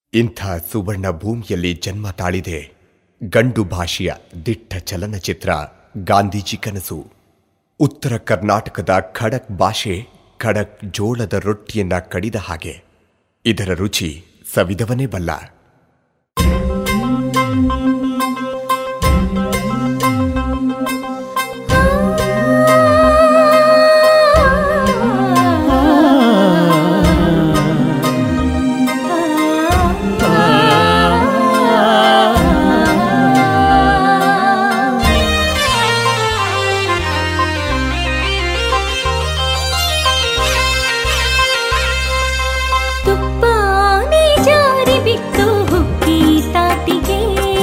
ಇಂಥ ಸುವರ್ಣ ಭೂಮಿಯಲ್ಲಿ ಜನ್ಮ ತಾಳಿದೆ ಗಂಡು ಭಾಷೆಯ ದಿಟ್ಟ ಚಲನಚಿತ್ರ ಗಾಂಧೀಜಿ ಕನಸು ಉತ್ತರ ಕರ್ನಾಟಕದ ಖಡಕ್ ಭಾಷೆ ಖಡಕ್ ಜೋಳದ ರೊಟ್ಟಿಯನ್ನ ಕಡಿದ ಹಾಗೆ ಇದರ ರುಚಿ ಸವಿದವನೇ ಬಲ್ಲ ತುಪ್ಪಾನೆ ಜಾರಿ ಬಿತ್ತು ಹುಕ್ಕಿ ತಾಟಿಗೆ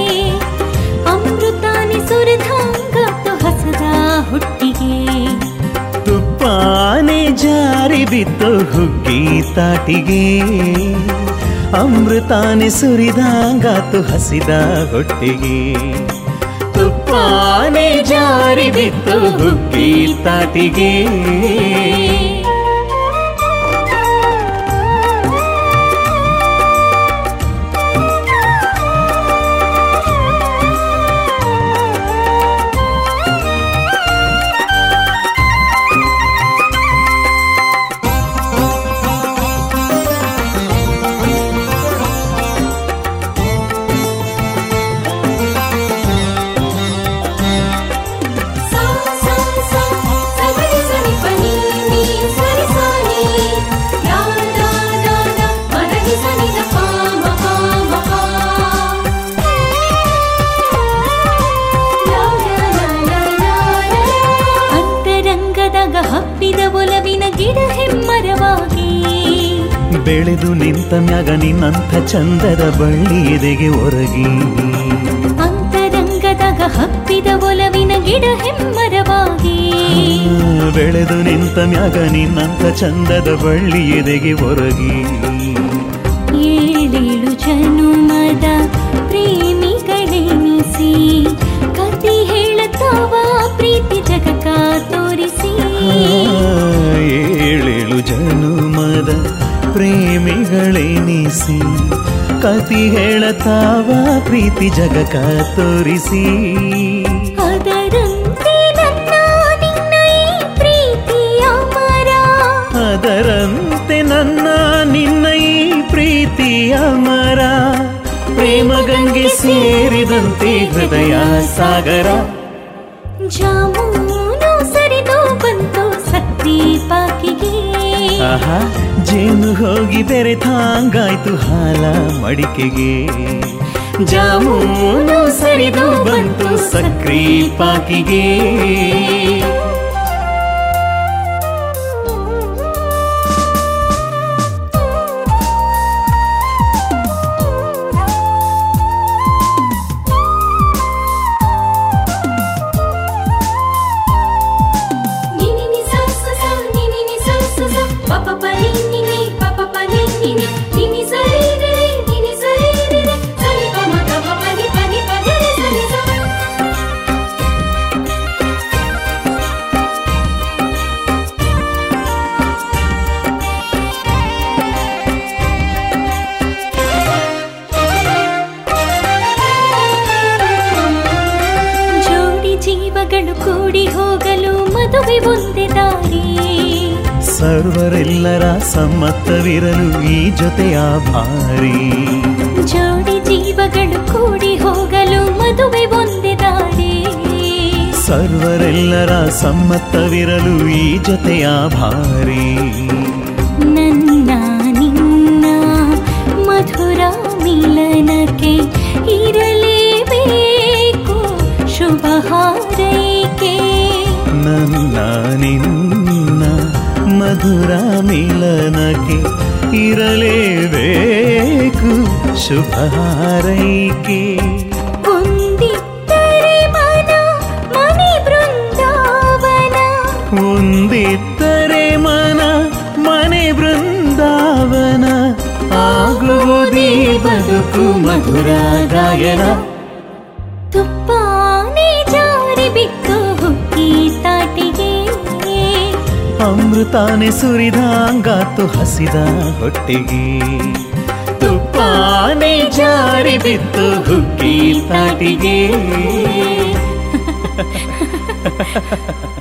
ಅಮೃತಾನೆ ಸುರಿದಾಂಗಾತು ಹಸದ ಹುಟ್ಟಿಗೆ ತುಪ್ಪಾನೆ ಜಾರಿ ಬಿತ್ತು ಹುಗ್ಗಿ ತಾಟಿಗೆ ಅಮೃತಾನೆ ಸುರಿದಾಗಾತು ಹಸಿದ ಹೊಟ್ಟಿಗೆ ತುಪ್ಪಾನೆ ಜಾರಿ ಬಿತ್ತು ಹುಗ್ಗಿ ತಾಟಿಗೆ ಸಾ ಸಾ ಸಾ ಸಗರಿ ಸರಿ ಪನಿ ನೀ ಸರಿ ಸಾನಿ ಲಾ ಲಾ ಲಾ ಲಾ ಮರಗಿ ಸನಿ ದ ಪಾ ಮ ಪಾ ಮ ಪಾ ಲಾ ಲಾ ಲಾ ಲಾ ಲಾ ಅಂತರಂಗದಾಗ ಹಬ್ಬಿದ ಒಲವಿನ ಗಿಡ ಹೆಮ್ಮರವಾಗಿ ಬೆಳೆದು ನಿಂತ ಮ್ಯಾಗ ನಿನ್ನಂಥ ಚಂದದ ಬಳ್ಳಿ ಎದೆಗೆ ಒರಗಿ ಅಂತರಂಗದಾಗ ಹಬ್ಬಿದ ಒಲವಿನ ಗಿಡ ಹೆಮ್ಮರವಾಗಿ ಬೆಳೆದು ನಿಂತ ಮ್ಯಾಗ ನಿನ್ನಂಥ ಚಂದದ ಬಳ್ಳಿ ಎದೆಗೆ ಒರಗಿ ಏಳೇಳು ಜನುಮದ ಪ್ರೇಮಿಗಳೆನಿಸಿ ಕತಿ ಹೇಳುತ್ತಾವ ಪ್ರೀತಿ ಜಗಕ ತೋರಿಸಿ ಏಳೇಳು ಜನುಮದ ಪ್ರೇಮಿಗಳೆನಿಸಿ ಕತಿ ಹೇಳತಾವ ಪ್ರೀತಿ ಜಗಕ ತೋರಿಸಿ ಅದರಂತೆ ನನ್ನ ನಿನ್ನ ಈ ಪ್ರೀತಿಯ ಮರ ಅದರಂತೆ ನನ್ನ ನಿನ್ನ ಈ ಪ್ರೀತಿಯ ಮರ ಪ್ರೇಮ ಗಂಗೆ ಸೇರಿದಂತೆ ಹೃದಯ ಸಾಗರ ಜಾಮೂನು ಸರಿದು ಬಂತು ಸಕ್ರಿ ಪಾಕಿಗೆ ಆಹಾ ಜೇನು ಹೋಗಿ ಬೆರೆತಾಂಗಾಯ್ತು ಹಾಲ ಮಡಿಕೆಗೆ ಜಾಮೂನು ಸರಿದು ಬಂತು ಸಕ್ರಿ ಪಾಕಿಗೆ ನಿನಿ ನಿ ಸ ಸ ಸ ನಿನಿ ನಿ ಸ ಸ ಸ ಪ ಪ ಪ ನಿ ನಿ ನಿ ಪ ಪ ಪ ನಿ ನಿ ನಿ ನಿ ನಿ ಸ ರಿ ರಿ ರಿ ನಿ ನಿ ಸ ರಿ ರಿ ರಿ ಸ ನಿ ಪ ಮ ಗ ಪ ಪ ನಿ ಪ ನಿ ಪ ಗ ರಿ ಸ ನಿ ಸ ಜೋಡಿ ಜೀವಗಳು ಕೂಡಿ ಹೋಗಲು ಮದುವೆ ಒಂದೇ ದಾರಿ ಸರ್ವರೆಲ್ಲರ ಸಮ್ಮತವಿರಲು ಈ ಜೊತೆಯ ಭಾರಿ ಜೋಡಿ ಜೀವಗಳು ಕೂಡಿ ಹೋಗಲು ಮದುವೆ ಒಂದೇ ದಾರಿ ಸರ್ವರೆಲ್ಲರ ಸಮ್ಮತವಿರಲು ಈ ಜೊತೆಯ ಭಾರಿ ನನ್ನ ನಿನ್ನ ಮಧುರ ಮಿಲನಕ್ಕೆ ಇರಲೇಬೇಕು ಶುಭ ಹಾರೈಕೆ ನನ್ನ ನಿನ್ನ ಮಧುರ ಮಿಲನಕ್ಕೆ ಇರಲೇಬೇಕು ಶುಭ ಹಾರೈಕೆ ಒಂದಿದ್ದರೆ ಮನ ಮನೆ ಬೃಂದಾವನ ಒಂದಿದ್ದರೆ ಮನ ಮನೆ ಬೃಂದಾವನ ಆಗುವುದೇ ಬದುಕು ಮಧುರ ಗಾಯನ ತುಪ್ಪಾನೆ ಜಾರಿ ಬಿತ್ತು ಹುಕ್ಕಿ ತಾಟಿಗೆ ಅಮೃತಾನೆ ಸುರಿದಾಂಗಾತು ಹಸಿದ ಹೊಟ್ಟೆಗೆ ತುಪ್ಪ ತಾನೇ ಜಾರಿ ಬಿತ್ತು ಹುಕ್ಕಿ ತಾಟಿಗೆ